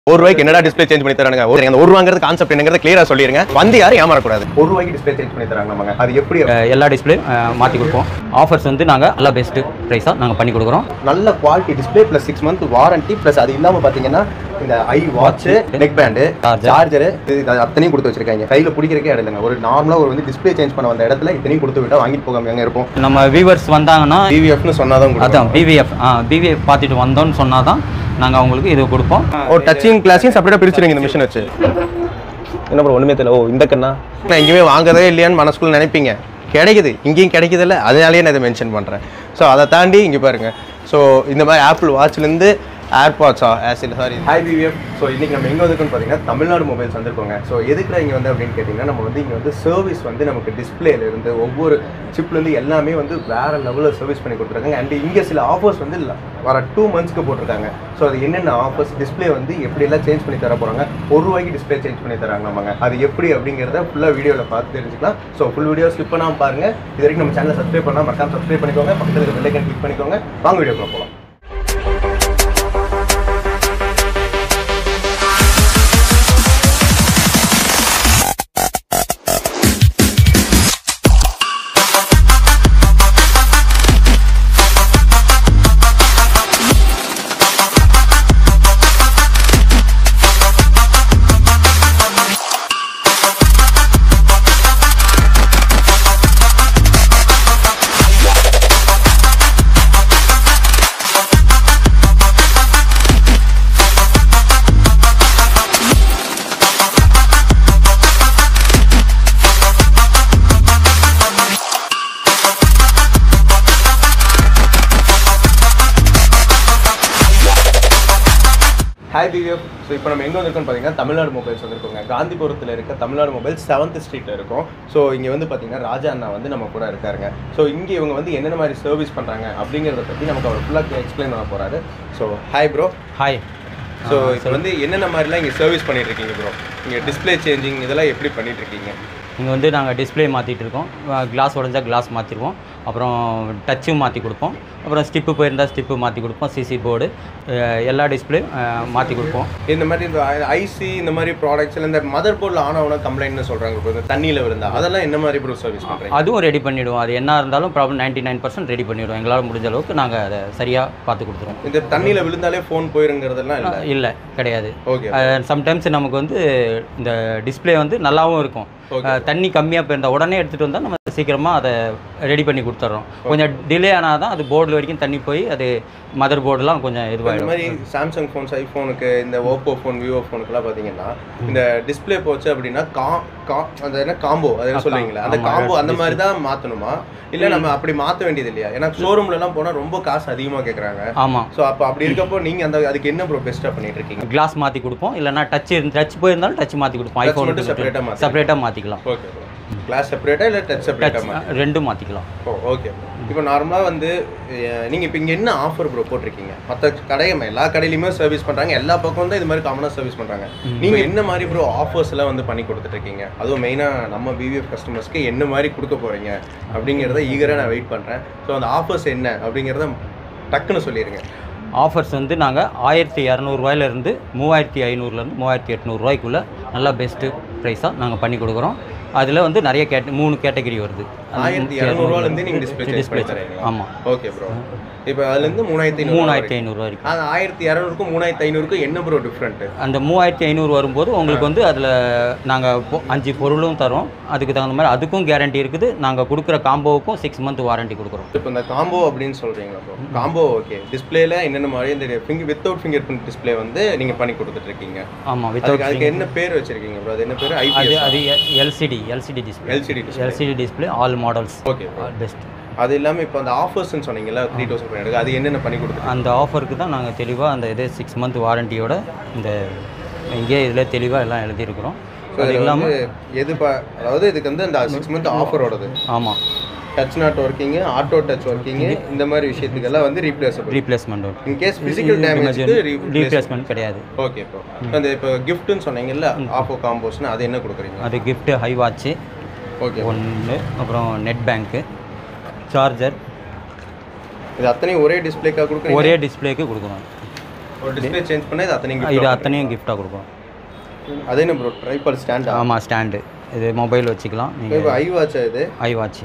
ஒரு ரூபாய்க்கு என்னடா டிஸ்ப்ளே சேஞ்ச் பண்ணி தரானுங்க ஒரு அந்த ஒரு ரூபாங்கிறது கான்செப்ட் என்னங்கிறத கிளியரா சொல்லிருங்க வந்து யாரும் ஏமாறக்கூடாது ஒரு ரூபாய்க்கு டிஸ்ப்ளே சேஞ்ச் பண்ணி தராங்க நமக்கு அது எப்படி அஹ் எல்லா டிஸ்பிளே மாற்றி கொடுப்போம் ஆஃபர்ஸ் வந்து நாங்கள் நல்லா பெஸ்ட்டு ப்ரைஸாக நாங்கள் பண்ணி கொடுக்குறோம் நல்ல quality display plus six month warranty plus அது இல்லாம பாத்தீங்கன்னா இந்த I watch neck band Charger. Charger இது அத்தனையும் கொடுத்து வச்சிருக்காங்க கையில பிடிக்கிறக்கே இடம் இல்லைங்க ஒரு நார்மலா ஒரு வந்து டிஸ்ப்ளே சேஞ்ச் பண்ண வந்த இடத்துல இத்தனையும் கொடுத்து விட்டா வாங்கிட்டு போகாம எங்க இருப்போம் நம்ம வியூவர்ஸ் வந்தாங்கன்னா டிவிஎஃப்னு சொன்னாதான் கொடுக்கும் அதான் பிவிஎஃப் ஆ பிவிஎஃப் பார்த்துட்டு வந்தோம்னு சொன்னால் தான் நாங்கள் அவங்களுக்கு இது கொடுப்போம் ஒரு டச்சிங் கிளாஸையும் செப்பரேட்டா பிரிச்சிருங்க இந்த மிஷின் வச்சு என்ன ப்ரோ ஒண்ணுமே தெரியல ஓ இந்த கண்ணா நான் எங்கேயுமே வாங்குறதே இல்லையான்னு மனசுக்குள்ள நினைப்பீங்க கிடைக்குது இங்கேயும் கிடைக்குதுல்ல அதனாலேயே நான் இதை மென்ஷன் பண்ணுறேன் ஸோ அதை தாண்டி இங்கே பாருங்க ஸோ இந்த மாதிரி ஆப்பிள் வாட்ச்லேருந்து ஏர்பாட்ஸா ஆஸ் இல்லை சாரி ஹாய் பிவிஎஃப் ஸோ இன்றைக்கி நம்ம எங்கே வந்துருக்கோம்னு பார்த்தீங்கன்னா தமிழ்நாடு மொபைல்ஸ் வந்திருக்கோங்க ஸோ எதுக்குல இங்கே வந்து அப்படின்னு கேட்டிங்கன்னா நம்ம வந்து இங்கே வந்து சர்வீஸ் வந்து நமக்கு டிஸ்பிளேல இருந்து ஒவ்வொரு சிப்லேருந்து எல்லாமே வந்து வேறு லெவலில் சர்வீஸ் பண்ணி கொடுத்துருக்காங்க அண்ட் இங்கே சில ஆஃபர்ஸ் வந்து ல- வர டூ மந்த்ஸ்க்கு போட்டிருக்காங்க ஸோ அது என்னென்ன ஆஃபர்ஸ் டிஸ்ப்ளே வந்து எப்படியெல்லாம் சேஞ்ச் பண்ணி தர போகிறாங்க ஒரு ரூபாய்க்கு டிஸ்ப்ளே சேஞ்ச் பண்ணி தராங்க நமக்கு அது எப்படி அப்படிங்கிறத ஃபுல்லாக வீடியோவில் பார்த்து தெரிஞ்சுக்கலாம் ஸோ ஃபுல் வீடியோ ஸ்கிப் பண்ணாமல் பாருங்கள் இது வரைக்கும் நம்ம சேனலை சப்ஸ்கிரைப் பண்ணால் மறக்காம சப்ஸ்கிரைப் பண்ணிக்கோங்க பக்கத்தில் இருக்க பெல்லைக்கன் கிளிக் பண்ணிக்கோங்க வாங்க வீடியோக்குள்ள போகலாம் ஹாய் பிவிஎஃப் ஸோ இப்போ நம்ம எங்கே வந்திருக்கோம்னு பார்த்தீங்கன்னா தமிழ்நாடு மொபைல்ஸ் வந்திருக்கோங்க காந்திபுரத்தில் இருக்க தமிழ்நாடு மொபைல்ஸ் செவன்த் ஸ்ட்ரீட்டில் இருக்கும் ஸோ இங்கே வந்து பார்த்தீங்கன்னா ராஜா அண்ணா வந்து நம்ம கூட இருக்காருங்க ஸோ இங்கே இவங்க வந்து என்னென்ன மாதிரி சர்வீஸ் பண்ணுறாங்க அப்படிங்கிறத பற்றி நமக்கு அவர் ஃபுல்லாக எக்ஸ்பிளைன் பண்ண போகிறாரு so hi bro hi so இப்போ வந்து என்னென்ன மாதிரிலாம் இங்கே சர்வீஸ் பண்ணிட்டு இருக்கீங்க ப்ரோ இங்கே டிஸ்ப்ளே சேஞ்சிங் இதெல்லாம் எப்படி பண்ணிட்டு இருக்கீங்க இங்கே வந்து நாங்கள் டிஸ்ப்ளே மாற்றிட்டு இருக்கோம் கிளாஸ் உடஞ்சா கிளாஸ் மாற்றிடுவோம் அப்புறம் டச்சும் மாற்றி கொடுப்போம் அப்புறம் ஸ்டிப்பு போயிருந்தால் ஸ்டிப்பு மாற்றி கொடுப்போம் சிசி போர்டு எல்லா டிஸ்ப்ளே மாற்றி கொடுப்போம் இந்த மாதிரி இந்த ஐசி இந்த மாதிரி ப்ராடக்ட்ஸ் இந்த மதர் போர்டில் ஆனவன கம்ப்ளைண்ட்னு சொல்கிறாங்க இப்போ இந்த தண்ணியில் விழுந்தா அதெல்லாம் என்ன மாதிரி ப்ரோ சர்வீஸ் பண்ணுறீங்க அதுவும் ரெடி பண்ணிவிடுவோம் அது என்ன இருந்தாலும் problem ninety nine percent ready பண்ணிவிடுவோம் எங்களால் முடிஞ்ச அளவுக்கு நாங்கள் அதை சரியாக பார்த்து கொடுத்துருவோம் இந்த தண்ணியில் விழுந்தாலே ஃபோன் போயிருங்கிறதெல்லாம் இல்லை இல்லை கிடையாது ஓகே சம்டைம்ஸ் நமக்கு வந்து இந்த டிஸ்ப்ளே வந்து நல்லாவும் இருக்கும் Okay. அஹ் தண்ணி கம்மியாக போயிருந்தால் உடனே எடுத்துகிட்டு வந்தால் நம்ம சீக்கிரமாக அதை ரெடி பண்ணி கொடுத்துட்றோம் கொஞ்சம் டிலே ஆனால் தான் அது போர்டில் வரைக்கும் தண்ணி போய் அது மதர் போர்டுலாம் கொஞ்சம் இந்த இதுவாகிடும் மாதிரி சாம்சங் ஃபோன்ஸ் ஐஃபோனுக்கு இந்த ஓப்போ ஃபோன் விவோ ஃபோனுக்குலாம் பார்த்தீங்கன்னா இந்த டிஸ்ப்ளே போச்சு அப்படின்னா கா கா அந்த என்ன காம்போ அது என்ன சொல்றீங்களா அந்த ஆமா, காம்போ அந்த display. மாதிரி தான் மாற்றணுமா இல்லை நம்ம அப்படி மாற்ற வேண்டியது இல்லையா ஏன்னா ஷோரூம்லலாம் போனால் ரொம்ப காசு அதிகமாக கேட்குறாங்க ஆமாம் ஸோ அப்போ அப்படி இருக்கப்போ நீங்கள் அந்த அதுக்கு என்ன ப்ரோ பெஸ்ட்டாக பண்ணிட்டு இருக்கீங்க கிளாஸ் மாற்றி கொடுப்போம் இல்லைனா டச் டச் போயிருந்தாலும் டச் மாற்றி கொடுப்போம் Touch மட்டும் separate ஆ ஐஃபோன் மாத்தி- செப்பரேட்டாக மாற்றிக்கலாம் ஓகே ப்ரோ கிளாஸ் செப்பரேட்டா இல்லை டச் டச் செப்பரேட்டா ரெண்டும் மாற்றிக்கலாம் ஓ ஓகே இப்போ நார்மலாக வந்து அஹ், நீங்க இப்போ இங்க என்ன ஆஃபர் ப்ரோ போட்டிருக்கீங்க மற்ற கடையும் எல்லா கடையிலுமே சர்வீஸ் பண்றாங்க எல்லா பக்கம் தான் இது மாதிரி காமனாக சர்வீஸ் பண்றாங்க நீங்க என்ன மாதிரி ப்ரோ ஆஃபர்ஸ் எல்லாம் வந்து பண்ணி கொடுத்துட்டு இருக்கீங்க அதுவும் மெயினா நம்ம பிவிஎஃப் கஸ்டமர்ஸ்க்கு என்ன மாதிரி கொடுக்க போறீங்க அப்படிங்கிறத ஈகரா நான் வெயிட் பண்றேன் ஸோ அந்த ஆஃபர்ஸ் என்ன அப்படிங்கிறத டக்குன்னு சொல்லிடுங்க ஆஃபர்ஸ் வந்து நாங்கள் ஆயிரத்தி இரநூறுவாயிலேருந்து மூவாயிரத்தி ஐநூறுலேருந்து மூவாயிரத்தி எட்நூறுவாய்க்குள்ளே நல்லா பெஸ்ட்டு ப்ரைஸாக நாங்கள் பண்ணி கொடுக்குறோம் அதில் வந்து நிறைய கேட்ட மூணு கேட்டகரி வருது ஆயிரத்தி இரநூறுவாலேருந்து நீங்கள் டிஸ்பிளே சேஞ்ச் டிஸ்பிளே பண்ணி தரீங்களா ஆமாம் ஓகே ப்ரோ இப்போ அதுலேருந்து மூணாயிரத்தி மூணாயிரத்தி ஐநூறுரூவா வரைக்கும் அது ஆயிரத்தி இரநூறுக்கும் மூணாயிரத்தி ஐநூறுக்கும் என்ன ப்ரோ டிஃப்ரெண்ட்டு அந்த மூவாயிரத்தி ஐநூறு வரும்போது உங்களுக்கு வந்து அதில் நாங்கள் அஞ்சு பொருளும் தரோம் அதுக்கு தகுந்த மாதிரி அதுக்கும் கேரண்டி இருக்குது நாங்கள் கொடுக்குற காம்போவுக்கும் சிக்ஸ் மந்த் வாரண்டி கொடுக்குறோம் இப்போ இந்த காம்போ அப்படின்னு சொல்றீங்களா ப்ரோ காம்போ ஓகே டிஸ்பிளேல என்னென்ன மாதிரி இந்த finger without finger print display வந்து நீங்க பண்ணி கொடுத்துட்டு இருக்கீங்க ஆமாம் அதுக்கு வித்தவுட் அதுக்கு என்ன பேர் வச்சிருக்கீங்க ப்ரோ அது என்ன பேர் அது ஐபிஎஸ் அது LCD LCD display LCD display LCD display all models okay best அது இல்லாம இப்போ அந்த ஆஃபர்ஸ்னு சொன்னீங்கல்ல த்ரீ தௌசண்ட் ஃபைவ் அது என்னென்ன பண்ணி கொடுத்துருக்கீங்க அந்த ஆஃபருக்கு தான் நாங்கள் தெளிவாக அந்த இது சிக்ஸ் மந்த் வாரண்டியோட இந்த இங்கே இதில் தெளிவாக எல்லாம் எழுதியிருக்கிறோம் அது இல்லாமல் எது பா அதாவது இதுக்கு வந்து அந்த சிக்ஸ் மந்த் ஆஃபரோடது ஆமாம் touch not working auto touch working இந்த மாதிரி விஷயத்துக்கெல்லாம் வந்து replaceable replacement in case physical டேமேஜ்க்கு ரீப்ளேஸ்மெண்ட் கிடையாது ஓகே ப்ரோ அந்த இப்போ கிஃப்ட்னு சொன்னீங்கல்ல ஆஃபோ காம்போஸ்னு அது என்ன கொடுக்குறீங்க அது கிஃப்ட்டு ஹை வாட்ச்சு ஓகே ஒன்று அப்புறம் நெட் பேங்க்கு சார்ஜர் இது அத்தனையும் ஒரே டிஸ்பிளேக்காக கொடுக்குறீங்க ஒரே டிஸ்பிளேக்கு கொடுக்குறோம் ஒரு டிஸ்பிளே சேஞ்ச் பண்ணா இது அத்தனை இது அத்தனையும் கிஃப்டாக கொடுக்குறோம் அதே என்ன ப்ரோ ட்ரைபால் ஸ்டாண்ட் ஆமாம் ஸ்டாண்டு இது மொபைல் வச்சுக்கலாம் நீங்கள் இப்போ ஐ வாட்ச் இது ஐ வாட்ச்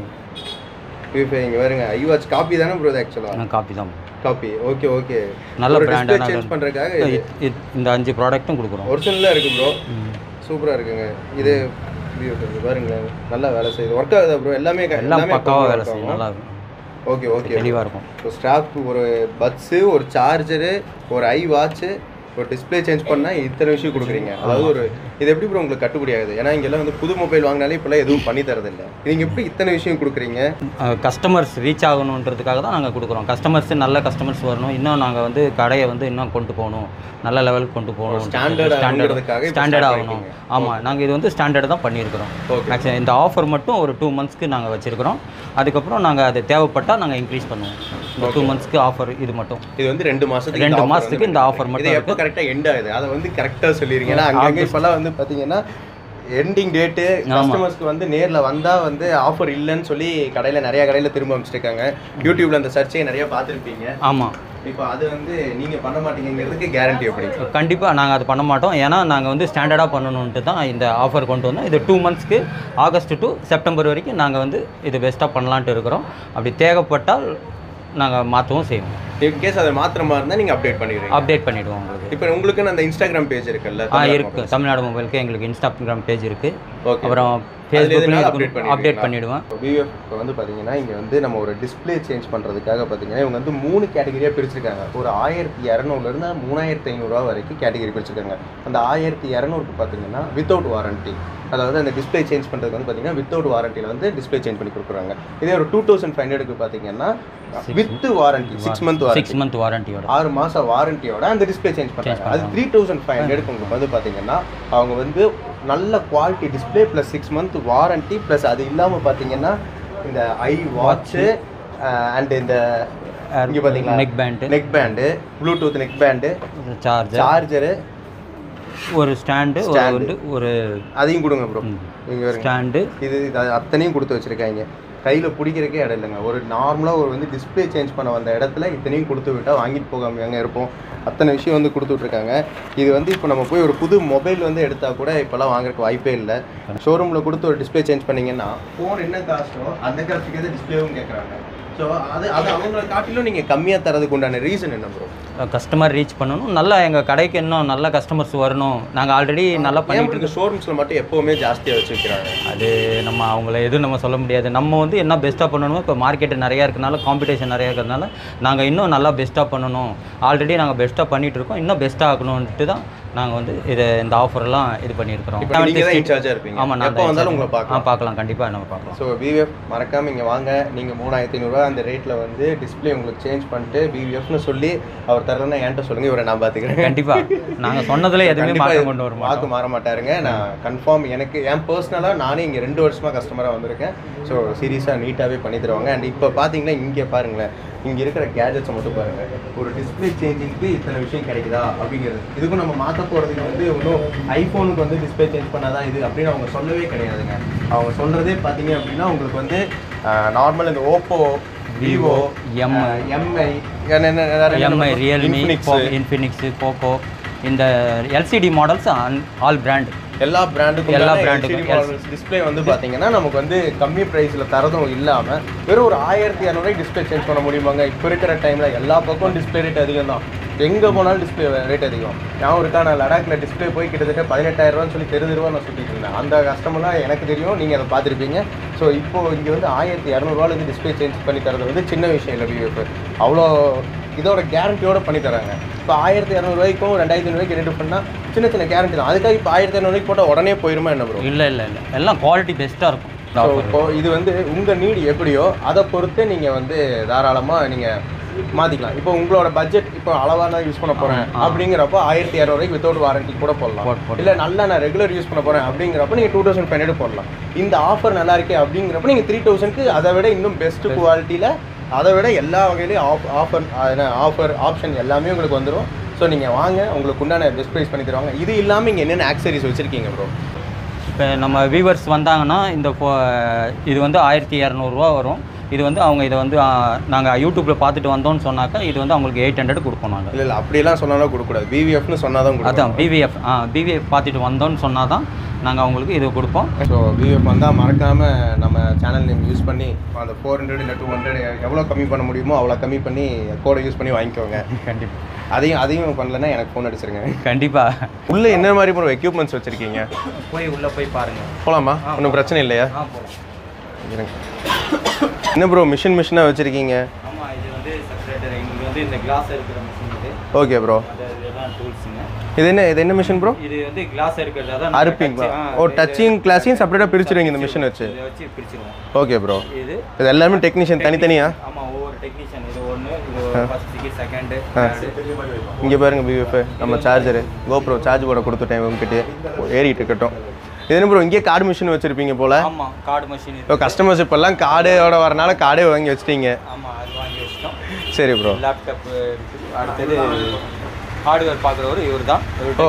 இப்போ இங்கே வருங்க ஐ வாட்ச் காப்பி தானே ப்ரோ இது ஆக்சுவலாக காப்பி தான் காப்பி ஓகே ஓகே நல்ல ஒரு brand டிஸ்பிளே ஆன சேஞ்ச் பண்ணுறதுக்காக இது- இது- இந்த அஞ்சு ப்ராடக்ட்டும் கொடுக்குறோம் ஒரிஜினலாக இருக்கு ப்ரோ சூப்பராக இருக்குங்க இது இது இருக்கு, பாருங்களேன் நல்லா வேலை செய்யுது ஒர்க் ஆகுதா ப்ரோ எல்லாமே க- எல்லாம் பக்காவாக proper வேலை work செய்யும் ஆகும். நல்லா இருக்கும் ஓகே ஓகே தெளிவாக இருக்கும் ஸோ ஸ்ட்ராப் ஒரு பட்ஸு ஒரு சார்ஜரு ஒரு ஐ வாட்ச்சு ஒரு டிஸ்ப்ளே சேஞ்ச் பண்ணால் இத்தனை விஷயம் கொடுக்குறீங்க அதாவது ஒரு இது எப்படி ப்ரோ உங்களுக்கு கட்டுப்படி ஆகுது ஏன்னா இங்கெல்லாம் வந்து புது மொபைல் வாங்கினாலே இப்போல்லாம் எதுவும் பண்ணி தரதில்ல நீங்கள் எப்படி இத்தனை விஷயம் கொடுக்குறீங்க கஸ்டமர்ஸ் ரீச் ஆகணுன்றதுக்காக தான் நாங்கள் கொடுக்குறோம் கஸ்டமர்ஸ் நல்ல கஸ்டமர்ஸ் வரணும் இன்னும் நாங்கள் வந்து கடையை வந்து இன்னும் கொண்டு போகணும் நல்ல லெவலுக்கு கொண்டு போகணும் standard ஆகணுன்றதுக்காக இப்ப ஸ்டாண்டர்ட் start ஆகணும் ஆமாம் நாங்கள் இது வந்து ஸ்டாண்டர்ட் தான் பண்ணியிருக்கிறோம் Okay. மேக்ஸிமம் இந்த ஆஃபர் மட்டும் ஒரு டூ மந்த்ஸ்க்கு நாங்கள் வச்சுருக்கிறோம் அதுக்கப்புறம் நாங்கள் அது தேவைப்பட்டால் நாங்கள் இன்க்ரீஸ் பண்ணுவோம் இந்த டூ மந்த்ஸ்க்கு ஆஃபர் இது மட்டும் இது வந்து ரெண்டு மாசத்துக்கு ரெண்டு இந்த offer மாசத்துக்கு வந்து இந்த offer இது மட்டும் எப்போ கரெக்டாக எண்ட் ஆகுது அதை வந்து கரெக்டாக சொல்லிடுங்க ஏன்னா அங்கங்கே இப்போல்லாம் வந்து பார்த்தீங்கன்னா எண்டிங் டேட்டு கஸ்டமர்ஸ்க்கு வந்து நேரில் வந்தால் வந்து ஆஃபர் இல்லைன்னு சொல்லி கடையில் நிறைய கடையில் திரும்ப அமைச்சிருக்காங்க யூடியூப்ல அந்த சர்ச்சையை நிறைய பார்த்துருப்பீங்க ஆமாம் இப்போ அது வந்து நீங்கள் பண்ண மாட்டீங்கிறதுக்கு கேரண்டி எப்படி கண்டிப்பாக நாங்கள் அது பண்ண மாட்டோம் ஏன்னா நாங்கள் வந்து ஸ்டாண்டர்டாக பண்ணணுன்ட்டு தான் இந்த ஆஃபர் கொண்டு வந்தோம் இது டூ மந்த்ஸ்க்கு ஆகஸ்ட் டு செப்டம்பர் வரைக்கும் நாங்கள் வந்து இது பெஸ்ட்டாக பண்ணலான்ட்டு இருக்கிறோம் அப்படி தேவைப்பட்டால் நாங்கள் மாற்றவும் செய்வோம் இன்கேஸ் அதை மாத்திர மாதிரி இருந்தால் நீங்கள் அப்டேட் பண்ணிடுறீங்க அப்டேட் பண்ணிவிடுவோம் உங்களுக்கு இப்போ உங்களுக்கு அந்த இன்ஸ்டாகிராம் பேஜ் இருக்குல்ல ஆ இருக்குது தமிழ்நாடு மொபைலுக்கு எங்களுக்கு இன்ஸ்டாகிராம் பேஜ் இருக்குது ஓகே அப்புறம் அதுல எதுனாலும் update ஃபேஸ்புக்லையும் அப்டேட் பண்ணிடுவீங்களா? பண்ணிவிடுவேன் பிஎஃப் இப்போ வந்து பார்த்தீங்கன்னா இங்கே வந்து நம்ம ஒரு டிஸ்ப்ளே சேஞ்ச் பண்ணுறதுக்காக பார்த்தீங்கன்னா இவங்க வந்து மூணு கேட்டகரியாக பிரிச்சிருக்காங்க ஒரு ஆயிரத்தி இரநூறுலேருந்து மூணாயிரத்தி ஐநூறுரூவா வரைக்கும் கேட்டகரி பிரிச்சிருக்காங்க அந்த ஆயிரத்தி இரநூறுக்கு பார்த்தீங்கன்னா வித்தவுட் வாரண்டி அதாவது அந்த டிஸ்ப்ளே சேஞ்ச் பண்ணுறதுக்கு வந்து பார்த்தீங்கன்னா வித்தவுட் வாரண்டியில் வந்து டிஸ்ப்ளே சேஞ்ச் பண்ணி கொடுக்குறாங்க இதே ஒரு டூ தௌசண்ட் ஃபைவ் ஹண்ட்ரடுக்கு பார்த்தீங்கன்னா with warranty six month warranty six month வாரண்டியோட ஆறு மாதம் வாரண்டியோட அந்த டிஸ்ப்ளே சேஞ்ச் பண்ணுறாங்க அது த்ரீ தௌசண்ட் ஃபைவ் ஹண்ட்ரடுக்கு உங்களுக்கு வந்து பார்த்தீங்கன்னா அவங்க வந்து நல்ல quality display plus six month warranty plus அது இல்லாமல் பார்த்தீங்கன்னா இந்த ஐ வாட்ச்சு அண்ட் இந்த இங்கே பார்த்தீங்களா neck band neck band bluetooth neck band charger charger ஒரு ஸ்டாண்டு ஒரு Stand. வந்து ஒரு அதையும் கொடுங்க ப்ரோ இங்கே வருங்க ஸ்டாண்டு இது இது அத்தனையும் கொடுத்து வச்சுருக்காங்க கையில் பிடிக்கிறக்கே இடம் இல்லைங்க ஒரு நார்மலாக ஒரு வந்து டிஸ்ப்ளே சேஞ்ச் பண்ண வந்த இடத்துல இத்தனையும் கொடுத்து விட்டால் வாங்கிட்டு போகாம எங்கே இருப்போம் அத்தனை விஷயம் வந்து கொடுத்து விட்ருக்காங்க இது வந்து இப்போ நம்ம போய் ஒரு புது மொபைல் வந்து எடுத்தால் கூட இப்போல்லாம் வாங்குறதுக்கு வாய்ப்பே இல்லை ஷோரூமில் கொடுத்து ஒரு டிஸ்ப்ளே சேஞ்ச் பண்ணீங்கன்னா ஃபோன் என்ன காஸ்ட்டோ அந்த காஸ்ட்டுக்கு டிஸ்ப்ளேவும் கேட்குறாங்க ஸோ அது அது அவங்கள காட்டிலும் நீங்கள் கம்மியாக தரதுக்கு உண்டான ரீசன் என்ன ப்ரோ கஸ்டமர் ரீச் பண்ணணும் நல்லா எங்கள் கடைக்கு இன்னும் நல்ல கஸ்டமர்ஸ் வரணும் நாங்கள் ஆல்ரெடி நல்லா பண்ணிட்டு பண்ணிட்டு ஷோரூம்ஸில் மட்டும் எப்போவுமே ஜாஸ்தியாக வச்சு வைக்கிறாங்க அது நம்ம அவங்கள எதுவும் நம்ம சொல்ல முடியாது நம்ம வந்து என்ன பெஸ்ட்டாக பண்ணணுமோ இப்போ மார்க்கெட்டு நிறையா இருக்கனால காம்படிஷன் நிறையா இருக்கிறதுனால நாங்கள் இன்னும் நல்லா பெஸ்ட்டாக பண்ணணும் ஆல்ரெடி நாங்கள் பெஸ்ட்டாக பண்ணிட்டு இருக்கோம் இன்னும் பெஸ்ட்டாக ஆகணுன்ட்டு தான் நாங்கள் வந்து இதை இந்த ஆஃபர்லாம் இது பண்ணியிருக்கிறோம் இப்போ நீங்கள் தான் இன்சார்ஜாக இருப்பீங்க ஆமாம் நான் எப்போ வந்தாலும் உங்களை ஆ பார்க்கலாம் பார்க்கலாம் கண்டிப்பாக நம்ம பார்க்கலாம் ஸோ பிவிஎஃப் மறக்காமல் இங்கே வாங்க நீங்கள் மூணாயிரத்தி ஐநூறுரூவா அந்த ரேட்டில் வந்து டிஸ்ப்ளே உங்களுக்கு சேஞ்ச் பண்ணிட்டு பிவிஎஃப்னு சொல்லி அவர் தரலன்னா என்கிட்ட சொல்லுங்கள் இவரை நான் பார்த்துக்கிறேன் கண்டிப்பாக நாங்கள் சொன்னதில் எதுவுமே கண்டிப்பா மாற்றம் கொண்டு வர வாக்கு மாற மாட்டாருங்க நான் கன்ஃபார்ம் எனக்கு என் பர்சனலாக நானே இங்கே ரெண்டு வருஷமாக கஸ்டமராக வந்திருக்கேன் ஸோ சீரியஸாக நீட்டாகவே பண்ணி தருவாங்க அண்ட் இப்போ பார்த்தீங்கன்னா இங்கே பாருங்களேன் இங்கே இருக்கிற கேஜெட்ஸை மட்டும் பாருங்கள் ஒரு டிஸ்ப்ளே சேஞ்சிங்க்கு இத்தனை விஷயம் கிடைக்குதா அப்படிங்கிறது இதுக்கும் நம்ம மாற்ற போகிறதுக்கு வந்து இன்னும் ஐஃபோனுக்கு வந்து டிஸ்ப்ளே சேஞ்ச் பண்ணாதான் இது அப்படின்னு அவங்க சொல்லவே கிடையாதுங்க அவங்க சொல்கிறதே பார்த்தீங்க அப்படின்னா உங்களுக்கு வந்து நார்மல் இந்த Oppo Vivo MI. MI MI Realme Infinix Poco இந்த எல்சிடி மாடல்ஸ் ஆல் பிராண்ட் எல்லா பிராண்டுக்கும் எல்லா எல்லா brand-க்கும், பிராண்டுக்கும் டிஸ்ப்ளே வந்து பாத்தீங்கன்னா நமக்கு வந்து கம்மி பிரைஸ்ல தரதும் இல்லாம வெறும் ஒரு ஆயிரத்தி இரநூறுவாய்க்கு டிஸ்ப்ளே சேஞ்ச் பண்ண முடியுமாங்க இப்போ இருக்கிற டைம்ல எல்லா பக்கம் டிஸ்ப்ளே ரேட் அதிகம் தான் எங்க போனாலும் டிஸ்ப்ளே ரேட் அதிகம் ஞாபகம் இருக்கா நான் லடாக்ல டிஸ்ப்ளே போய் கிட்டத்தட்ட பதினெட்டாயிரம் ரூபான்னு சொல்லி தெரு தெருவா நான் சுத்திட்டு இருந்தேன் அந்த கஸ்டமர்லாம் எனக்கு தெரியும் நீங்க அதை பார்த்துருப்பீங்க ஸோ இப்போ இங்க வந்து ஆயிரத்தி இரநூறுவாலேருந்து டிஸ்ப்ளே சேஞ்ச் பண்ணி தரது வந்து சின்ன விஷயம் இல்லை பிஎஃப் அவ்வளோ இதோட கேரண்டியோட பண்ணி தராங்க இப்போ ஆயிரத்தி இரநூறுவாய்க்கும் ரெண்டாயிரத்தி ஐநூறுவாய்க்கு ரெண்டு பண்ணால் சின்ன சின்ன கேரண்டி தான் அதுக்காக இப்போ ஆயிரத்தி இரநூறுவாய்க்கு போட்டால் உடனே போயிருமா என்ன ப்ரோ இல்லை இல்லை இல்லை எல்லாம் குவாலிட்டி பெஸ்ட்டாக இருக்கும் ஸோ இப்போ இது வந்து உங்கள் நீடு எப்படியோ அதை பொறுத்து நீங்கள் வந்து தாராளமாக நீங்கள் மாற்றிக்கலாம் இப்போ உங்களோட பட்ஜெட் இப்போ அளவாக நான் யூஸ் பண்ண போகிறேன் அப்படிங்கிறப்போ ஆயிரத்தி இரநூறுவாய்க்கு வித்தவுட் வாரண்டி கூட போடலாம் போட்- போட். இல்லை நல்லா நான் ரெகுலர் யூஸ் பண்ண போகிறேன் அப்படிங்கிறப்ப நீங்கள் டூ தௌசண்ட் ஃபைவ் ஹண்ட்ரட் போடலாம் இந்த ஆஃபர் நல்லா இருக்கே அப்படிங்கிறப்ப நீங்கள் த்ரீ தௌசண்ட்க்கு அதை விட இன்னும் பெஸ்ட் குவாலிட்டியில் அதை விட எல்லா வகையிலையும் ஆஃப் ஆஃபர் ஆஃபர் ஆப்ஷன் எல்லாமே உங்களுக்கு வந்துடும் ஸோ நீங்கள் வாங்க உங்களுக்கு உண்டான பெஸ்ட் ப்ரைஸ் பண்ணி தருவாங்க இது இல்லாமல் இங்கே என்னென்ன ஆக்சரிஸ் வச்சுருக்கீங்க ப்ரோ இப்போ நம்ம வியூவர்ஸ் வந்தாங்கன்னா இந்த ஃபோ இது வந்து ஆயிரத்தி இரநூறுவா வரும் இது வந்து அவங்க இதை வந்து நாங்கள் யூடியூப்பில் பார்த்துட்டு வந்தோம்னு சொன்னாக்கா இது வந்து அவங்களுக்கு எயிட் ஹண்ட்ரட் கொடுப்போம் நாங்கள் இல்லை இல்லை அப்படியெல்லாம் சொன்னாலும் கொடுக்கக்கூடாது பிவிஎஃப்னு சொன்னால் தான் கொடுக்கும் அதான் பிவிஎஃப் ஆ பிவிஎஃப் பார்த்துட்டு வந்தோம்னு சொன்னால் தான் நாங்கள் அவங்களுக்கு இது கொடுப்போம் ஸோ பிஎஃப் வந்தால் மறக்காமல் நம்ம சேனல் நேம் யூஸ் பண்ணி அந்த ஃபோர் ஹண்ட்ரட் இல்லை டூ ஹண்ட்ரட் எவ்வளோ கம்மி பண்ண முடியுமோ அவ்வளோ கம்மி பண்ணி கோடை யூஸ் பண்ணி வாங்கிக்கோங்க கண்டிப்பாக அதையும் அதையும் பண்ணலன்னா எனக்கு ஃபோன் அடிச்சிருங்க கண்டிப்பாக உள்ளே என்ன மாதிரி ப்ரோ எக்யூப்மெண்ட்ஸ் வச்சுருக்கீங்க போய் உள்ளே போய் பாருங்கள் போகலாமா ஒன்றும் பிரச்சனை இல்லையா ஆ போகலாம் இருங்க என்ன ப்ரோ மிஷின் மிஷினாக வச்சுருக்கீங்க ஆமாம் இது வந்து செப்பரேட்டர் எங்களுக்கு வந்து இந்த கிளாஸ் இருக்கிற மிஷின் இது ஓகே ப்ரோ அது இதெல்லாம் டூல்ஸுங்க இது என்ன இது என்ன மிஷின் ப்ரோ இது வந்து கிளாஸ் இருக்கிறது அதான் அறுப்பிங் ஓ டச்சிங் கிளாஸையும் செப்பரேட்டாக பிரிச்சுருவீங்க இந்த மிஷின் வச்சு இதை வச்சு பிரிச்சிருவோம் ஓகே ப்ரோ இது இது எல்லாமே டெக்னீஷியன் தனித்தனியா ஆமாம் ஒவ்வொரு டெக்னீஷியன் இது ஒன்று இது ஃபஸ்ட்டுக்கு செகண்டு இங்கே பாருங்க பிவிஎஃப் நம்ம சார்ஜரு கோப்ரோ சார்ஜ் போட கொடுத்துட்டேன் இவங்ககிட்ட ஏறிட்டு இருக்கட்டும் இது என்ன ப்ரோ இங்கே கார்டு மிஷின் வச்சுருப்பீங்க போல் ஆமாம் கார்டு மிஷின் இப்போ கஸ்டமர்ஸ் இப்போல்லாம் கார்டோட வரனால கார்டே வாங்கி வச்சிட்டீங்க ஆமாம் அது வாங்கி வச்சிட்டோம் சரி ப்ரோ லேப்டாப் இருக்குது அடுத்தது ஹார்ட்வேர் பார்க்குறவர் இவர் தான் ஓ.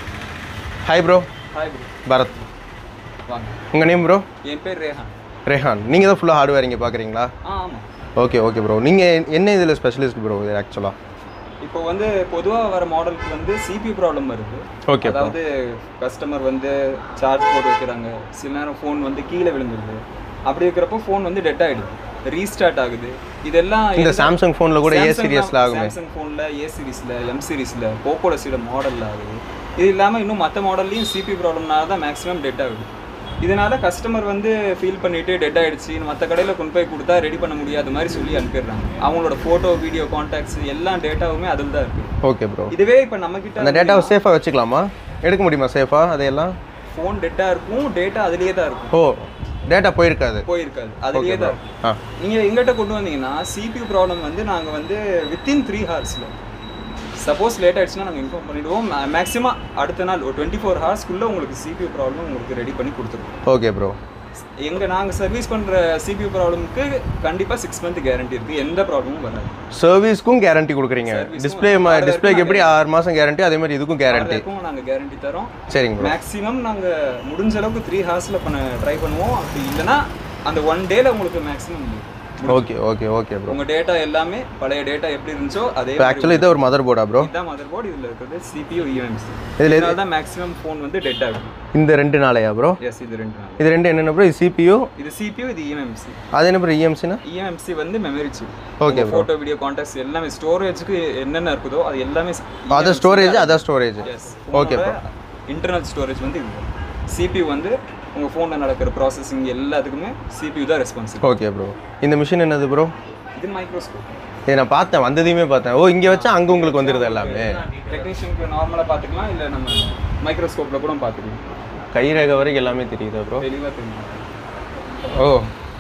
Hi bro hi bro Bharath வாங்க உங்கள் நேம் ப்ரோ என் பேர் ரேஹான் ரெஹான் நீங்கள் தான் ஃபுல்லாக ஹார்ட்வேர் இங்கே பார்க்குறீங்களா ஆ ஆமாம் ஓகே ஓகே ப்ரோ நீங்கள் என்ன இதில் ஸ்பெஷலிஸ்ட் ப்ரோ இது ஆக்சுவலாக இப்போ வந்து பொதுவாக வர மாடலுக்கு வந்து சிபி ப்ராப்ளம் வருது ஓகே ப்ரோ அதாவது கஸ்டமர் வந்து சார்ஜ் போட்டு வைக்கிறாங்க சில நேரம் ஃபோன் வந்து கீழே விழுந்துருது அப்படி இருக்கிறப்போ ஃபோன் வந்து டெட் ஆகிடுது ரீஸ்டார்ட் ஆகுது இதெல்லாம் இந்த சாம்சங் ஃபோனில் கூட ஏ சீரியஸில் ஆகுமே சாம்சங் ஃபோனில் ஏ சீரிஸில் எம் சீரிஸில் போக்கோட சில மாடலில் ஆகுது இது இல்லாமல் இன்னும் மற்ற மாடல்லையும் சிபி ப்ராப்ளம்னால தான் மேக்ஸிமம் டெட் ஆகுது இதனால கஸ்டமர் வந்து ஃபீல் பண்ணிட்டு டெட் ஆயிடுச்சு மற்ற கடையில் கொண்டு போய் கொடுத்தா ரெடி பண்ண முடியாத மாதிரி சொல்லி அனுப்பிடுறாங்க அவங்களோட ஃபோட்டோ வீடியோ கான்டாக்ட்ஸ் எல்லா டேட்டாவுமே அதில் தான் இருக்கு ஓகே ப்ரோ இதுவே இப்போ நம்ம கிட்ட அந்த டேட்டாவை சேஃபாக வச்சுக்கலாமா எடுக்க முடியுமா சேஃபாக அதையெல்லாம் ஃபோன் டெட்டா இருக்கும் டேட்டா அதுலயே தான் இருக்கும் ஓ டேட்டா போயிருக்காது போயிருக்காது அதுலயே தான் இருக்கும் ஆ நீங்க எங்கிட்ட கொண்டு வந்தீங்கன்னா சிபியூ ப்ராப்ளம் வந்து நாங்க வந்து வித்தின் த்ரீ ஹவர்ஸ்ல சப்போஸ் லேட் ஆயிடுச்சுன்னா நாங்கள் இன்ஃபார்ம் பண்ணிடுவோம் மேக்ஸிமம் அடுத்த நாள் ஒரு டுவெண்ட்டி ஃபோர் ஹவர்ஸ்க்குள்ள உங்களுக்கு சிபியூ ப்ராப்ளம் உங்களுக்கு ரெடி பண்ணி கொடுத்துருவோம் ஓகே ப்ரோ எங்க நாங்க சர்வீஸ் பண்ற சிபியூ ப்ராப்ளம்க்கு கண்டிப்பா சிக்ஸ் மந்த் கேரண்டி இருக்கு எந்த ப்ராப்ளமும் வராது சர்வீஸ்க்கும் கேரண்டி கொடுக்குறீங்க Service-க்கும் டிஸ்பிளே hardware டிஸ்பிளேக்கு எப்படி ஆறு மாதம் கேரண்டி அதே மாதிரி இதுக்கும் கேரண்டி அதுக்கும் நாங்க கேரண்டி தரோம் சரிங்க ப்ரோ மேக்ஸிமம் நாங்க முடிஞ்ச அளவுக்கு த்ரீ ஹவர்ஸ்ல பண்ண ட்ரை பண்ணுவோம் அப்படி இல்லைன்னா அந்த ஒன் டேல உங்களுக்கு maximum okay okay okay bro உங்க டேட்டா எல்லாமே பழைய டேட்டா எப்படி இருந்துச்சோ அதே இப்போ ஆக்சுவலி இது ஒரு மதர் போர்டா ப்ரோ இதுதான் மதர் போர்டு இதுல இருக்கிறது சிபியூ இஎம்சி இதுல இதனால தான் மேக்ஸிமம் ஃபோன் வந்து டெட் ஆகும் இந்த ரெண்டு நாளையா ப்ரோ எஸ் இது ரெண்டு நாள் இது ரெண்டு என்னென்ன ப்ரோ இது சிபியூ இது சிபியூ இது இஎம்எம்சி அது என்ன ப்ரோ இஎம்சினா இஎம்எம்சி வந்து memory chip Okay, bro. Photo video contacts எல்லாமே ஸ்டோரேஜ்க்கு என்னென்ன இருக்குதோ அது எல்லாமே other storage other storage yes Okay, bro. Internal storage வந்து இது சிபியூ வந்து உங்க ஃபோன்ல நடக்கிற ப்ராசஸிங் எல்லாத்துக்குமே சிபியூ தான் ரெஸ்பான்சிபிள் ஓகே ப்ரோ இந்த மிஷின் என்னது ப்ரோ இது மைக்ரோஸ்கோப் இதை நான் பார்த்தேன் வந்ததையுமே பார்த்தேன் ஓ இங்கே வச்சா அங்கே உங்களுக்கு வந்துடுது எல்லாமே டெக்னீஷியனுக்கு நார்மலாக பார்த்துக்கலாம் இல்லை நம்ம மைக்ரோஸ்கோப்பில் கூட பார்த்துக்கலாம் கை ரேகை வரைக்கும் எல்லாமே தெரியுதா ப்ரோ தெளிவாக தெரியும் ஓ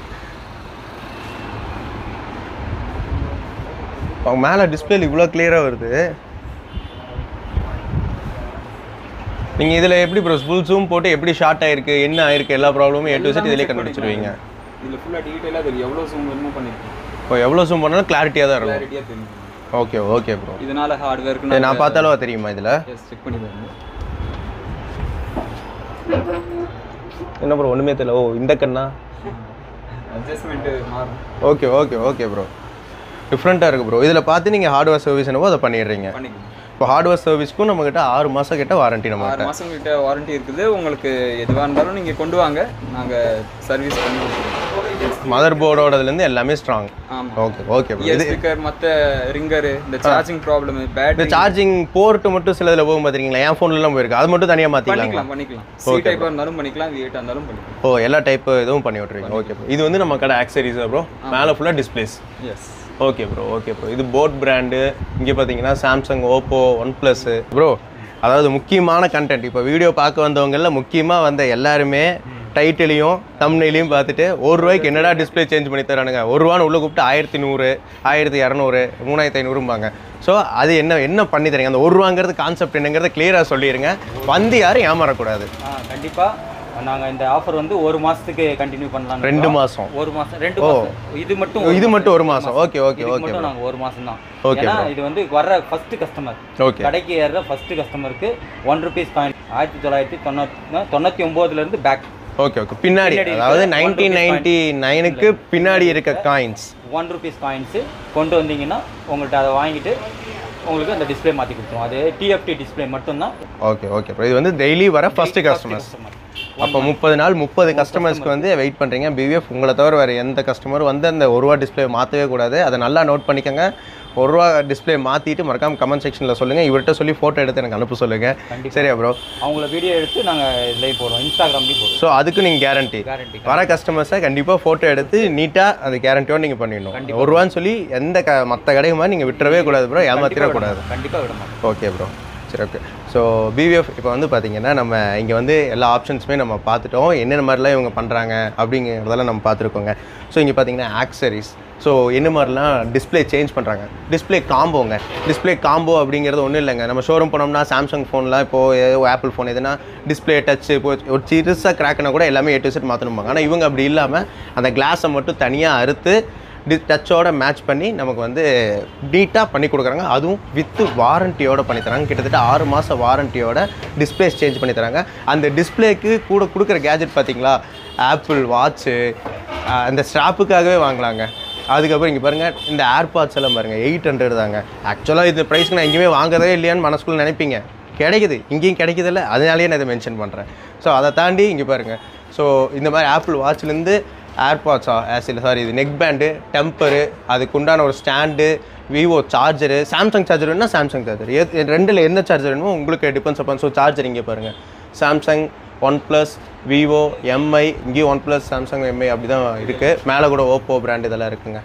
அவங்க மேலே டிஸ்பிளேல இவ்வளோ கிளியராக வருது நீங்கள் இதில் எப்படி ப்ரோ ஃபுல் ஜூம் போட்டு எப்படி ஷார்ட் ஆயிருக்கு என்ன ஆயிருக்கு எல்லா ப்ராப்ளமும் ஏ டு செட் இதிலே கண்டுபிடிச்சிருவீங்க இதில் ஃபுல்லாக டீட்டெயிலாக தெரியும் எவ்வளோ ஜூம் வேணுமோ பண்ணிக்கலாம் இப்போ எவ்வளோ ஜூம் பண்ணாலும் கிளாரிட்டியாக தான் இருக்கும் கிளாரிட்டியாக தெரியும் ஓகே ஓகே ப்ரோ இதனால ஹார்ட்வேருக்கு இது நான் பார்த்தாலும் தெரியுமா இதில் எஸ் செக் பண்ணி பாருங்க என்ன ப்ரோ ஒன்றுமே தெரியல ஓ இந்த கண்ணா அட்ஜஸ்ட்மெண்ட்டு மாறும் ஓகே ஓகே ஓகே ப்ரோ டிஃப்ரெண்ட்டாக இருக்குது ப்ரோ இதில் பார்த்து நீங்கள் ஹார்ட்வேர் சர்வீஸ் என்னவோ அதை பண்ணிடுறீங்க பண்ணிக்கலாம் இப்போ ஹார்ட்வேர் சர்வீஸ்க்கும் நம்மக்கிட்ட ஆறு மாதம் கிட்ட வாரண்டி நம்ம ஆறு மாதம் கிட்ட வாரண்டி இருக்குது உங்களுக்கு எதுவாக இருந்தாலும் நீங்கள் கொண்டு வாங்க நாங்கள் சர்வீஸ் பண்ணி கொடுத்துருவோம் மதர் போர்டோடதுலேருந்து எல்லாமே ஸ்ட்ராங் ஆமாம் ஓகே ஓகே ப்ரோ இது ஸ்பீக்கர் மற்ற ரிங்கரு இந்த சார்ஜிங் ப்ராப்ளம் இந்த பேட்டரி சார்ஜிங் போர்ட்டு மட்டும் சில இதில் போகும் பார்த்துருக்கீங்களா என் ஃபோன்லலாம் போயிருக்கு அது மட்டும் தனியாக மாற்றிக்கலாங்களா பண்ணிக்கலாம் பண்ணிக்கலாம் சி டைப்பாக இருந்தாலும் பண்ணிக்கலாம் வி எயிட்டாக இருந்தாலும் பண்ணிக்கலாம் ஓ எல்லா டைப் இதுவும் பண்ணி விட்ருவீங்க ஓகே ப்ரோ இது வந்து நம்ம கடை ஆக்சரிஸ் ப்ரோ மேலே ஃபுல்லாக displays yes okay bro okay bro இது போட் பிராண்டு இங்கே பார்த்தீங்கன்னா Samsung Oppo OnePlus bro அதாவது முக்கியமான கண்டென்ட் இப்போ வீடியோ பார்க்க வந்தவங்களில் முக்கியமாக வந்த எல்லாருமே டைட்டிலையும் தம்னையிலையும் பார்த்துட்டு ஒரு ரூபாய்க்கு என்னடா டிஸ்ப்ளே சேஞ்ச் பண்ணி தரானுங்க ஒரு ரூபான்னு உள்ளே கூப்பிட்டு ஆயிரத்தி நூறு ஆயிரத்தி இரநூறு மூணாயிரத்தி ஐநூறும்பாங்க ஸோ அது என்ன என்ன பண்ணி தரீங்க அந்த ஒரு ரூபாங்கிறது கான்செப்ட் என்னங்கிறத கிளியராக சொல்லிடுங்க வந்து யாரும் ஏமாறக்கூடாது ஆ கண்டிப்பாக நாங்கள் இந்த ஆஃபர் வந்து ஒரு மாதத்துக்கு கண்டினியூ பண்ணலாம் ரெண்டு மாதம் ஒரு மாதம் ரெண்டு மாதம் இது மட்டும் இது மட்டும் ஒரு மாதம் ஓகே ஓகே இதுக்கு ஓகே மட்டும் நாங்கள் ஒரு மாதம் தான் Okay, ஏன்னா இது வந்து வர்ற ஃபர்ஸ்ட் கஸ்டமர் ஓகே கடைக்கு ஏறுற ஃபர்ஸ்ட் கஸ்டமருக்கு ஒன் ருபீஸ் காயின் ஆயிரத்தி தொள்ளாயிரத்தி தொண்ணூத்தி தொண்ணூற்றி ஒம்போதுலேருந்து பேக் ஓகே ஓகே பின்னாடி பின்னாடி அதாவது இருக்கிற one நைன்டீன் rupees நைன்டி நைனுக்கு பின்னாடி இருக்க காயின்ஸ் ஒன் ருபீஸ் காயின்ஸு கொண்டு வந்தீங்கன்னா உங்கள்கிட்ட அதை வாங்கிட்டு உங்களுக்கு அந்த டிஸ்ப்ளே மாற்றி கொடுத்துரும் அது டிஎஃப்டி டிஸ்ப்ளே மட்டும்தான் ஓகே ஓகே ப்ரோ இது வந்து டெய்லி வர ஃபர்ஸ்ட் கஸ்டமர்ஸ் அப்போ முப்பது நாள் முப்பது கஸ்டமர்ஸ்க்கு வந்து வெயிட் பண்ணுறீங்க பிவிஎஃப் உங்களை தவிர வேறு எந்த கஸ்டமரும் வந்து அந்த ஒரு ரூபா டிஸ்ப்ளே மாற்றவே கூடாது அதை நல்லா நோட் பண்ணிக்கோங்க ஒரு ரூபா டிஸ்ப்ளே மாற்றிட்டு மறக்காம கமெண்ட் செக்ஷனில் சொல்லுங்கள் இவர்கிட்ட சொல்லி ஃபோட்டோ எடுத்து எனக்கு அனுப்ப சொல்லுங்கள் சரியா ப்ரோ அவங்கள வீடியோ எடுத்து நாங்கள் இதுலேயும் போடுவோம் இன்ஸ்டாகிராம்லேயும் போடுவோம் ஸோ அதுக்கு நீங்கள் கேரண்டி கேரண்டி வர கஸ்டமர்ஸை கண்டிப்பாக ஃபோட்டோ எடுத்து நீட்டாக அந்த கேரண்டியோட நீங்கள் பண்ணிடணும் ஒரு ரூபான்னு சொல்லி எந்த க மற்ற கடைக்கு மாதிரி நீங்கள் விட்டுறவே கூடாது ப்ரோ ஏமாத்திடக்கூடாது கண்டிப்பாக விட மாட்டோம் ஓகே ப்ரோ சரி ஓகே ஸோ பிவிஎஃப் இப்போ வந்து பார்த்தீங்கன்னா நம்ம இங்கே வந்து எல்லா ஆப்ஷன்ஸுமே நம்ம பார்த்துட்டோம் என்னென்ன மாதிரிலாம் இவங்க பண்ணுறாங்க அப்படிங்கிறதெல்லாம் நம்ம பார்த்துருக்கோங்க ஸோ இங்கே பார்த்தீங்கன்னா ஆக்சரிஸ் ஸோ என்ன மாதிரிலாம் டிஸ்ப்ளே சேஞ்ச் பண்ணுறாங்க டிஸ்ப்ளே காம்போங்க டிஸ்ப்ளே காம்போ அப்படிங்கிறது ஒன்றும் இல்லைங்க நம்ம ஷோரூம் போனோம்னா சாம்சங் ஃபோன்லாம் இப்போது ஏதோ ஆப்பிள் ஃபோன் எதுனா டிஸ்ப்ளே டச் இப்போ ஒரு சிறுசாக கிராக்னா கூட எல்லாமே ஏ டு செட் மாற்றணும்பாங்க ஆனால் இவங்க அப்படி இல்லாமல் அந்த கிளாஸை மட்டும் தனியாக அறுத்து டி டச்சோட மேட்ச் பண்ணி நமக்கு வந்து நீட்டாக பண்ணி கொடுக்குறாங்க அதுவும் வித்து வாரண்டியோட பண்ணி தராங்க கிட்டத்தட்ட ஆறு மாத வாரண்டியோட டிஸ்பிளேஸ் சேஞ்ச் பண்ணி தராங்க அந்த டிஸ்பிளேக்கு கூட கொடுக்குற கேஜெட் பார்த்தீங்களா ஆப்பிள் வாட்ச்சு அந்த ஸ்ட்ராப்புக்காகவே வாங்கலாங்க அதுக்கப்புறம் இங்கே பாருங்கள் இந்த ஏர்பாட்ஸ் எல்லாம் பாருங்கள் எயிட் ஹண்ட்ரட் தாங்க ஆக்சுவலாக இது ப்ரைஸ்க்கு நான் எங்கேயுமே வாங்குறதே இல்லையான்னு மனசுக்குள்ள நினைப்பீங்க கிடைக்குது இங்கேயும் கிடைக்குதில்ல அதனாலேயே நான் இதை மென்ஷன் பண்ணுறேன் ஸோ அதை தாண்டி இங்கே பாருங்கள் ஸோ இந்த மாதிரி ஆப்பிள் வாட்ச்லேருந்து ஏர்பாட்ஸா ஆஸ் இல்லை சாரி இது நெக் பேண்டு டெம்பரு அதுக்கு உண்டான ஒரு stand Vivo charger Samsung charger வேணும்னா சாம்சங் சார்ஜர் எது ரெண்டில் எந்த சார்ஜர் வேணுமோ உங்களுக்கு டிபெண்ட்ஸ் அப்பான் ஸோ சார்ஜர் இங்கே பாருங்கள் Samsung OnePlus Vivo MI இங்கேயும் ஒன் ப்ளஸ் சாம்சங் எம்ஐ அப்படி தான் இருக்குது மேலே கூட ஓப்போ பிராண்ட் இதெல்லாம் இருக்குங்க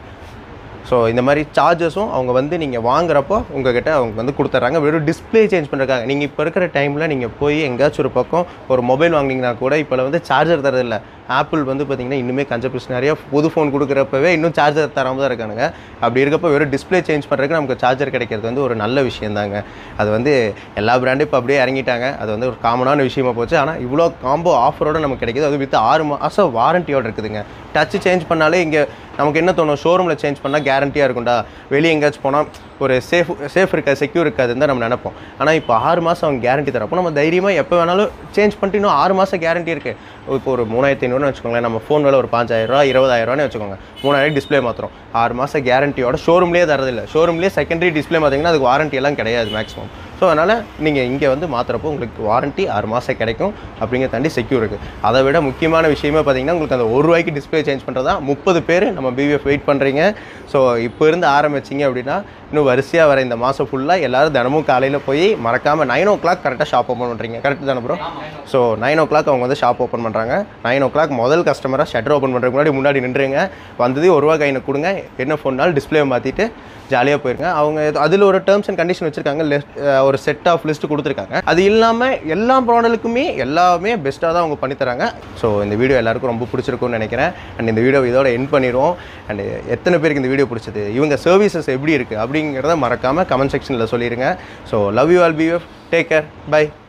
ஸோ இந்த மாதிரி சார்ஜஸும் அவங்க வந்து நீங்கள் வாங்குறப்போ உங்ககிட்ட அவங்க வந்து கொடுத்துட்றாங்க வெறும் டிஸ்ப்ளே சேஞ்ச் பண்ணுறக்காங்க நீங்கள் இப்போ இருக்கிற டைமில் நீங்கள் போய் எங்கேயாச்சும் ஒரு பக்கம் ஒரு மொபைல் வாங்குனீங்கன்னா கூட இப்போ வந்து சார்ஜர் தரதில்ல ஆப்பிள் வந்து பார்த்தீங்கன்னா இன்னுமே கஞ்சபிஸ் நிறைய புது ஃபோன் கொடுக்குறப்பவே இன்னும் சார்ஜர் தராமல் தான் இருக்கானுங்க அப்படி இருக்கப்போ வெறும் டிஸ்ப்ளே சேஞ்ச் பண்ணுறதுக்கு நமக்கு சார்ஜர் கிடைக்கிறது வந்து ஒரு நல்ல விஷயம் தாங்க அது வந்து எல்லா பிராண்டும் இப்போ அப்படியே இறங்கிட்டாங்க அது வந்து ஒரு காமனான விஷயமா போச்சு ஆனால் இவ்வளோ காம்போ ஆஃபரோட நமக்கு கிடைக்குது அது வித் ஆறு மாதம் வாரண்டியோட இருக்குதுங்க டச் சேஞ்ச் பண்ணாலே இங்கே நமக்கு என்ன தோணும் ஷோரூமில் சேஞ்ச் பண்ணால் கேரண்டியாக இருக்கும்டா வெளியே எங்கேயாச்சும் போனால் ஒரு சேஃப் சேஃப் இருக்காது செக்யூர் இருக்காதுன்னு தான் நம்ம நினைப்போம் ஆனால் இப்போ ஆறு மாதம் அவங்க கேரண்டி தரப்போ நம்ம தைரியமாக எப்போ வேணாலும் சேஞ்ச் பண்ணிட்டு இன்னும் ஆறு மாதம் கேரண்டி இருக்குது இப்போ ஒரு மூணாயிரத்தி ஐநூறுனு வச்சுக்கோங்களேன் நம்ம ஃபோன் விலை ஒரு பாஞ்சாயிரரூவா இருபதாயிரரூவான்னு வச்சுக்கோங்க மூணாயிரம் டிஸ்ப்ளே மாத்திரம் ஆறு மாதம் கேரண்டியோட ஷோரூம்லேயே தரதில்லை ஷோரூம்லேயே செகண்டரி டிஸ்ப்ளே பார்த்தீங்கன்னா அதுக்கு வாரண்டி எல்லாம் கிடையாது மேக்ஸிமம் ஸோ அதனால் நீங்கள் இங்கே வந்து மாற்றுறப்போ உங்களுக்கு வாரண்டி ஆறு மாதம் கிடைக்கும் அப்படிங்கிற தாண்டி செக்யூர் இருக்குது அதை விட முக்கியமான விஷயமே பார்த்தீங்கன்னா உங்களுக்கு அந்த ஒரு ரூபாய்க்கு டிஸ்ப்ளே சேஞ்ச் பண்ணுறதா முப்பது பேர் நம்ம பிவிஎஃப் வெயிட் பண்ணுறீங்க ஸோ இப்போ இருந்து ஆரம்பிச்சிங்க அப்படின்னா இன்னும் வரிசையாக வர இந்த மாதம் ஃபுல்லாக எல்லோரும் தினமும் காலையில் போய் மறக்காமல் நைன் ஓ கிளாக் கரெக்டாக ஷாப் ஓப்பன் பண்ணுறீங்க கரெக்ட் தானே ப்ரோ ஸோ நைன் ஓ கிளாக் அவங்க வந்து ஷாப் ஓப்பன் பண்ணுறாங்க நைன் ஓ கிளாக் முதல் கஸ்டமராக ஷட்டர் ஓப்பன் பண்ணுறதுக்கு முன்னாடி முன்னாடி நின்றுங்க வந்தது ஒரு ரூபா கையில் கொடுங்க என்ன ஃபோன்னாலும் டிஸ்ப்ளே மாற்றிட்டு ஜாலியாக போயிருங்க அவங்க அதில் ஒரு டேர்ம்ஸ் அண்ட் கண்டிஷன் வச்சுருக்காங்க ஒரு செட் ஆஃப் லிஸ்ட் கொடுத்துருக்காங்க அது இல்லாமல் எல்லா ப்ராடக்ட்டுக்குமே எல்லாமே பெஸ்ட்டாக தான் அவங்க பண்ணித்தராங்க ஸோ இந்த வீடியோ எல்லாருக்கும் ரொம்ப பிடிச்சிருக்கும்னு நினைக்கிறேன் அண்ட் இந்த வீடியோ இதோட என் பண்ணிடுவோம் அண்ட் எத்தனை பேருக்கு இந்த வீடியோ பிடிச்சது இவங்க சர்வீசஸ் எப்படி இருக்குது அப்படிங்கிறத மறக்காமல் கமெண்ட் செக்ஷனில் சொல்லிடுங்க so love you all be take care by